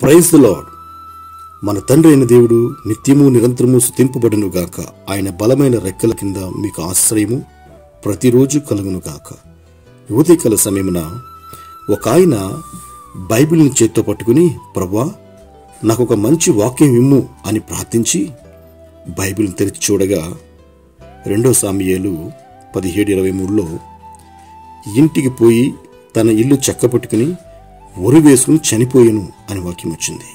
praise the lord మన తండ్రి అయిన దేవుడు నిత్యము నిరంతరము స్థుతింపబడును గాక ఆయన బలమైన రెక్కల కింద మీకు ఆశ్రయము ప్రతిరోజు కలుగును గాక ఉదయకాల సమయమున ఒక ఆయన బైబిల్ని చేత్తో పట్టుకుని ప్రభా నాకు ఒక మంచి వాక్యం ఇమ్ము అని ప్రార్థించి బైబిల్ని తెరిచి చూడగా రెండో సామియేలు పదిహేడు ఇరవై మూడులో ఇంటికి పోయి తన ఇల్లు చెక్కపట్టుకుని ఒరి వేసుకుని చనిపోయాను అని వాక్యం వచ్చింది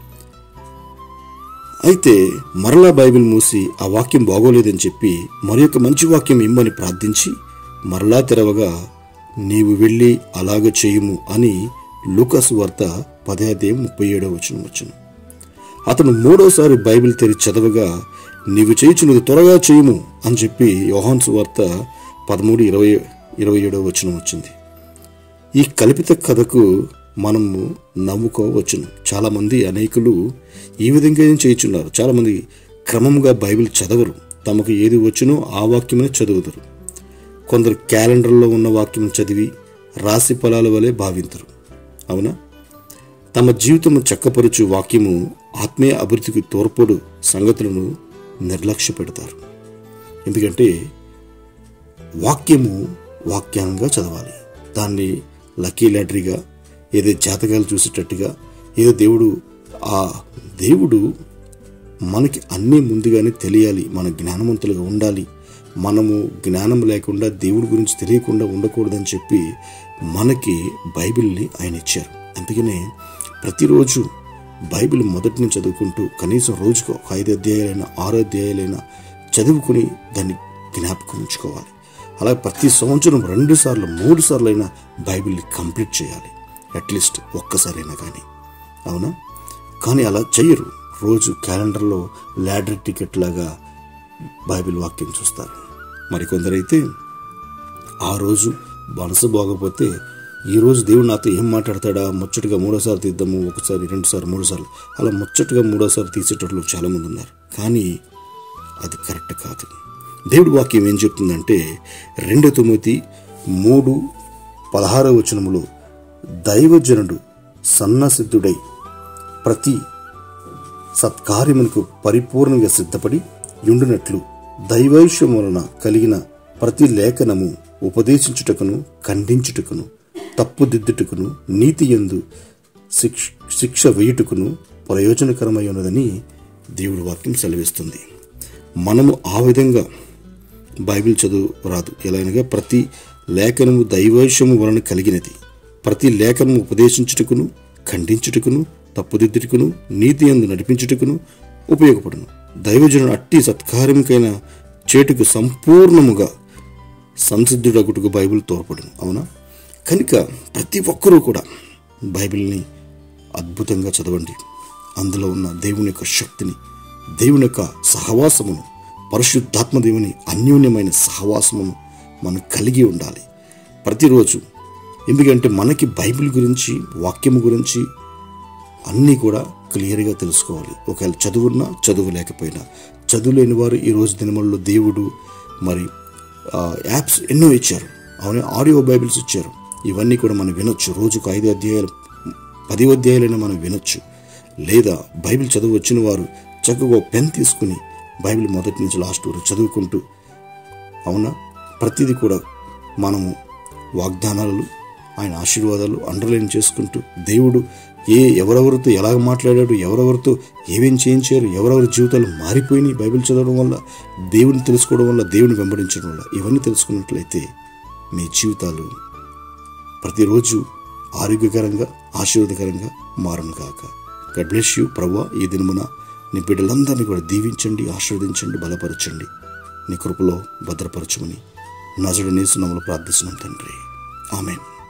అయితే మరలా బైబిల్ మూసి ఆ వాక్యం బాగోలేదని చెప్పి మరి ఒక మంచి వాక్యం ఇమ్మని ప్రార్థించి మరలా తెరవగా నీవు వెళ్ళి అలాగ చేయుము అని లూకాసు వార్త పదాదేం ముప్పై ఏడవ వచనం వచ్చును అతను మూడోసారి బైబిల్ తెరి చదవగా నీవు చేయుచున్నది త్వరగా చేయుము అని చెప్పి యోహాన్స్ వార్త పదమూడు ఇరవై ఇరవై ఏడవ వచనం వచ్చింది ఈ కల్పిత కథకు మనము నమ్ముకోవచ్చును చాలామంది అనేకులు ఈ విధంగా ఏం చేయుచున్నారు చాలామంది క్రమంగా బైబిల్ చదవరు తమకు ఏది వచ్చునో ఆ వాక్యమే చదువుతారు కొందరు క్యాలెండర్లో ఉన్న వాక్యం చదివి రాశి ఫలాల వలె భావించరు అవునా తమ జీవితము చక్కపరుచు వాక్యము ఆత్మీయ అభివృద్ధికి తోడ్పడు సంగతులను నిర్లక్ష్య పెడతారు ఎందుకంటే వాక్యము వాక్యంగా చదవాలి దాన్ని లక్కీ లాటరీగా ఏదో జాతకాలు చూసేటట్టుగా ఏదో దేవుడు ఆ దేవుడు మనకి అన్నీ ముందుగానే తెలియాలి మన జ్ఞానవంతులుగా ఉండాలి మనము జ్ఞానం లేకుండా దేవుడి గురించి తెలియకుండా ఉండకూడదని చెప్పి మనకి బైబిల్ని ఆయన ఇచ్చారు అందుకనే ప్రతిరోజు బైబిల్ మొదటి నుంచి చదువుకుంటూ కనీసం రోజుకు ఒక ఐదు అధ్యాయాలైనా ఆరు అధ్యాయాలైనా చదువుకుని దాన్ని జ్ఞాపకం ఉంచుకోవాలి అలా ప్రతి సంవత్సరం రెండు సార్లు మూడు సార్లు అయినా బైబిల్ని కంప్లీట్ చేయాలి అట్లీస్ట్ ఒక్కసారైనా కానీ అవునా కానీ అలా చెయ్యరు రోజు క్యాలెండర్లో ల్యాడర్ టికెట్ లాగా బైబిల్ వాక్యం చూస్తారు మరికొందరైతే ఆ రోజు మనసు బాగోపోతే ఈ రోజు దేవుడు నాతో ఏం మాట్లాడతాడా ముచ్చటగా మూడోసారి తీద్దాము ఒకసారి రెండుసార్లు మూడోసార్లు అలా ముచ్చటగా మూడోసారి తీసేటట్లు చాలామంది ఉన్నారు కానీ అది కరెక్ట్ కాదు దేవుడి వాక్యం ఏం చెప్తుందంటే రెండు తొమ్మిది మూడు పదహారవ వచనములో దైవజనుడు సన్నసిద్ధుడై ప్రతి సత్కార్యమునకు పరిపూర్ణంగా సిద్ధపడి యుండునట్లు దైవైశ్యం వలన కలిగిన ప్రతి లేఖనము ఉపదేశించుటకును ఖండించుటకును తప్పుదిద్దుటకును నీతి ఎందు శిక్ష శిక్ష వేయుటకును ప్రయోజనకరమై ఉన్నదని దేవుడి వాక్యం సెలవిస్తుంది మనము ఆ విధంగా బైబిల్ చదువు రాదు ఎలాగనగా ప్రతి లేఖనము దైవైశ్యము వలన కలిగినది ప్రతి లేఖనము ఉపదేశించుటకును ఖండించుటకును తప్పుదిద్దుటకును నీతి ఎందు నడిపించుటకును ఉపయోగపడును దైవజనుడు అట్టి సత్కార్యముకైన చేటుకు సంపూర్ణముగా సంసిద్ధుడగుటకు బైబిల్ తోడ్పడును అవునా కనుక ప్రతి ఒక్కరూ కూడా బైబిల్ని అద్భుతంగా చదవండి అందులో ఉన్న దేవుని యొక్క శక్తిని దేవుని యొక్క సహవాసమును పరిశుద్ధాత్మ దేవుని అన్యోన్యమైన సహవాసమును మనం కలిగి ఉండాలి ప్రతిరోజు ఎందుకంటే మనకి బైబిల్ గురించి వాక్యము గురించి అన్నీ కూడా క్లియర్గా తెలుసుకోవాలి ఒకవేళ చదువున్నా చదువు లేకపోయినా చదువు లేని వారు ఈరోజు దినములలో దేవుడు మరి యాప్స్ ఎన్నో ఇచ్చారు అవునే ఆడియో బైబిల్స్ ఇచ్చారు ఇవన్నీ కూడా మనం వినొచ్చు రోజుకు ఐదు అధ్యాయాలు పది అధ్యాయాలైనా మనం వినొచ్చు లేదా బైబిల్ చదువు వచ్చిన వారు చక్కగా పెన్ తీసుకుని బైబిల్ మొదటి నుంచి లాస్ట్ వరకు చదువుకుంటూ అవునా ప్రతిదీ కూడా మనము వాగ్దానాలు ఆయన ఆశీర్వాదాలు అండర్లైన్ చేసుకుంటూ దేవుడు ఏ ఎవరెవరితో ఎలాగ మాట్లాడాడు ఎవరెవరితో ఏమేం చేయించారు ఎవరెవరి జీవితాలు మారిపోయినాయి బైబిల్ చదవడం వల్ల దేవుని తెలుసుకోవడం వల్ల దేవుని వెంబడించడం వల్ల ఇవన్నీ తెలుసుకున్నట్లయితే మీ జీవితాలు ప్రతిరోజు ఆరోగ్యకరంగా ఆశీర్వదకరంగా మారును కాక గడ్ బ్లెస్ యూ ప్రభా ఈ దినమున నీ బిడ్డలందరినీ కూడా దీవించండి ఆశీర్వదించండి బలపరచండి నీ కృపలో భద్రపరచమని నజడు నేసునములు ప్రార్థిస్తున్నాం తండ్రి ఆమెన్